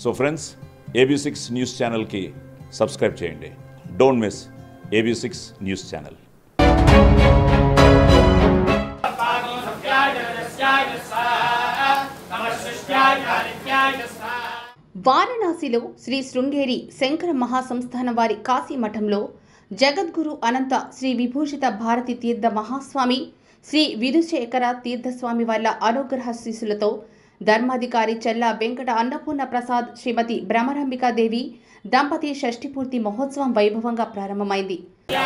so friends A B six news ఛానల్కి subscribe చేయండి don't miss A B six news channel వారణాసిలో శ్రీ శృంగేరి శంకర మహాసంస్థాన వారి కాశీ మఠంలో జగద్గురు అనంత శ్రీ విభూషిత భారతి తీర్థ మహాస్వామి శ్రీ విధుశేఖర తీర్థస్వామి వాళ్ళ అనుగ్రహ శిశులతో ధర్మాధికారి చెల్ల వెంకట అన్నపూర్ణ ప్రసాద్ శ్రీమతి భ్రమరాంబికాదేవి దంపతి షష్ఠిపూర్తి మహోత్సవం వైభవంగా ప్రారంభమైంది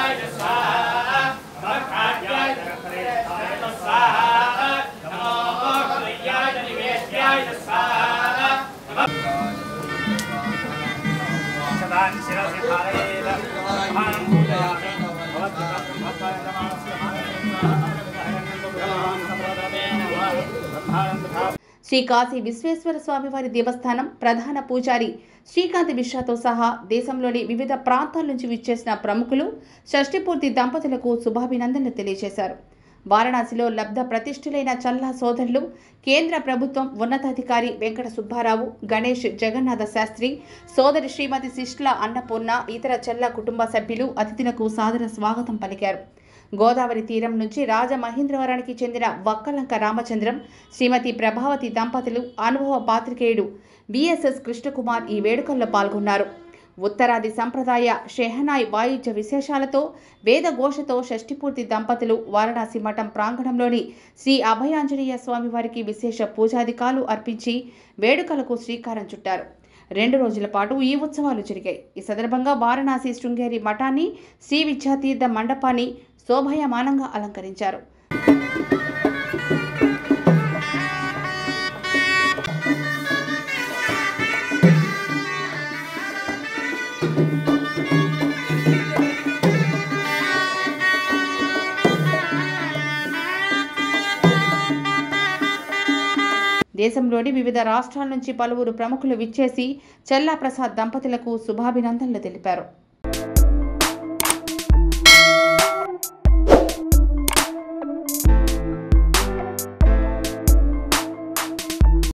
శ్రీ కాశీ విశ్వేశ్వర స్వామివారి దేవస్థానం ప్రధాన పూజారి శ్రీకాంత్ మిశ్రాతో సహా దేశంలోని వివిధ ప్రాంతాల నుంచి విచ్చేసిన ప్రముఖులు షష్ఠిపూర్తి దంపతులకు శుభాభినందనలు తెలియజేశారు వారణాసిలో లబ్ధ ప్రతిష్ఠులైన చల్లా సోదరులు కేంద్ర ప్రభుత్వం ఉన్నతాధికారి వెంకట సుబ్బారావు గణేష్ జగన్నాథ శాస్త్రి సోదరి శ్రీమతి శిష్ల అన్నపూర్ణ ఇతర చెల్ల కుటుంబ సభ్యులు అతిథులకు సాదర స్వాగతం పలికారు గోదావరి తీరం నుంచి రాజమహేంద్రవరానికి చెందిన వక్కలంక రామచంద్రం శ్రీమతి ప్రభావతి దంపతులు అనుభవ పాత్రికేయుడు బిఎస్ఎస్ కృష్ణకుమార్ ఈ వేడుకల్లో పాల్గొన్నారు ఉత్తరాది సంప్రదాయ షెహనాయ్ వాయిద్య విశేషాలతో వేదఘోషతో షష్ఠిపూర్తి దంపతులు వారణాసి మఠం ప్రాంగణంలోని శ్రీ అభయాంజనేయ స్వామివారికి విశేష పూజాధికాలు అర్పించి వేడుకలకు శ్రీకారం చుట్టారు రెండు రోజుల పాటు ఈ ఉత్సవాలు జరిగాయి ఈ సందర్భంగా వారణాసి శృంగేరి మఠాన్ని శ్రీ విద్యాతీర్థ మండపాన్ని శోభాయమానంగా అలంకరించారు దేశంలోని వివిధ రాష్ట్రాల నుంచి పలువురు ప్రముఖులు విచ్చేసి చెల్లా ప్రసాద్ దంపతులకు శుభాభినందనలు తెలిపారు